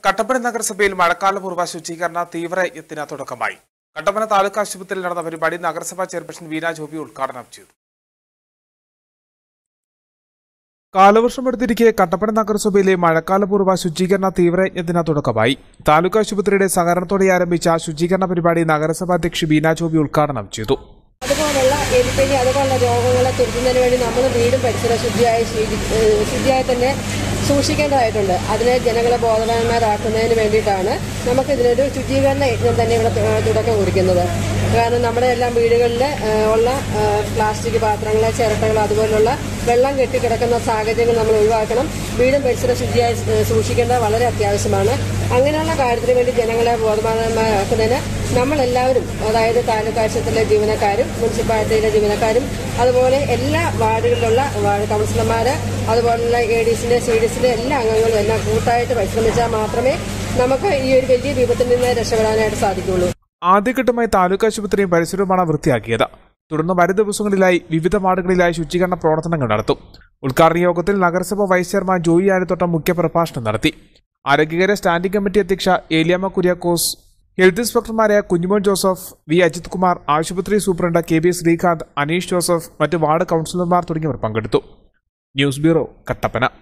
കട്ടപ്പന നഗരസഭയിൽ മഴക്കാലപൂർവ്വ ശുചീകരണ തീവ്രയജ്ഞത്തിന് തുടക്കമായി കട്ടപ്പന താലൂക്ക് ആശുപത്രിയിൽ നടന്ന പരിപാടി നഗരസഭാ ചെയർപേഴ്സൺ വീണ ജോബി ഉദ്ഘാടനം ചെയ്തു കാലവർഷം എടുത്തിരിക്കെ കട്ടപ്പന നഗരസഭയിലെ മഴക്കാലപൂർവ്വ ശുചീകരണ തീവ്രയജ്ഞത്തിന് തുടക്കമായി താലൂക്ക് ആശുപത്രിയുടെ സഹകരണത്തോടെ ആരംഭിച്ച ശുചീകരണ പരിപാടി നഗരസഭാ അധ്യക്ഷ ബീന ജോബി ഉദ്ഘാടനം ചെയ്തു അതുപോലുള്ള എലിപ്പനി അതുപോലുള്ള രോഗങ്ങളെ തുരത്തുന്നതിന് വേണ്ടി നമ്മൾ വീടും പരിസരം ശുചിയായി ശീലി- ഏഹ് ശുചിയായി തന്നെ സൂക്ഷിക്കേണ്ടതായിട്ടുണ്ട് അതിനെ ജനങ്ങളെ ബോധവാന്മാരാക്കുന്നതിന് വേണ്ടിയിട്ടാണ് നമുക്കിതിനൊരു ശുചീകരണ യജ്ഞം തന്നെ ഇവിടെ തു- തുടക്കം കുറിക്കുന്നത് കാരണം നമ്മുടെ എല്ലാം വീടുകളിൽ ഏഹ്, ഉള്ള ഏഹ്, പ്ലാസ്റ്റിക് പാത്രങ്ങൾ ചിരട്ടകൾ അതുപോലുള്ള വെള്ളം കെട്ടിക്കിടക്കുന്ന സാഹചര്യങ്ങൾ നമ്മൾ ഒഴിവാക്കണം വീടും പരിസരം ശുചിയായി ഏഹ്, സൂക്ഷിക്കേണ്ടത് വളരെ അത്യാവശ്യമാണ് അങ്ങനെയുള്ള കാര്യത്തിന് വേണ്ടി ജനങ്ങളെ ബോധവാന്മാരാക്കുന്നതിന് നമ്മളെല്ലാവരും അതായത് താലൂക്ക് ആശുപത്രിയിലെ ജീവനക്കാരും മുനിസിപ്പാലിറ്റിയിലെ ജീവനക്കാരും അതുപോലെ എല്ലാ വാർഡുകളിലുള്ള വാർഡ് കൗൺസിലർമാര് അതുപോലുള്ള എ ഡി സിന്റെ സി ഡി സിന്റെ എല്ലാ അംഗങ്ങളും എല്ലാം കൂട്ടായിട്ട് പരിശ്രമിച്ചാൽ മാത്രമേ നമുക്ക് ഈ ഒരു വലിയ വിപത്തിൽ നിന്ന് രക്ഷപ്പെടാനായിട്ട് സാധിക്കുള്ളൂ ആദ്യഘട്ടമായി താലൂക്ക് ആശുപത്രിയും പരിസരവുമാണ് വൃത്തിയാക്കിയത് തുടർന്ന് വരും ദിവസങ്ങളിലായി വിവിധ വാർഡുകളിലായി ശുചീകരണ പ്രവർത്തനങ്ങൾ നടത്തും ഉദ്ഘാടന യോഗത്തിൽ നഗരസഭ വൈസ് ചെയർമാൻ ജോയി ആനത്തോട്ടം മുഖ്യപ്രഭാഷണം നടത്തി ആരോഗ്യകര സ്റ്റാൻഡിംഗ് കമ്മിറ്റി അധ്യക്ഷ ഏലിയാമ്മ കുര്യാക്കോസ് ഹെൽത്ത് ഇൻസ്പെക്ടർമാരായ കുഞ്ഞുമോൻ ജോസഫ് വി അജിത് കുമാർ ആശുപത്രി superintendent K B Sreekanth Aneesh Joseph മറ്റ് വാർഡ് കൗൺസിലർമാർ തുടങ്ങിയവർ പങ്കെടുത്തു ന്യൂസ് ബ്യൂറോ കട്ടപ്പന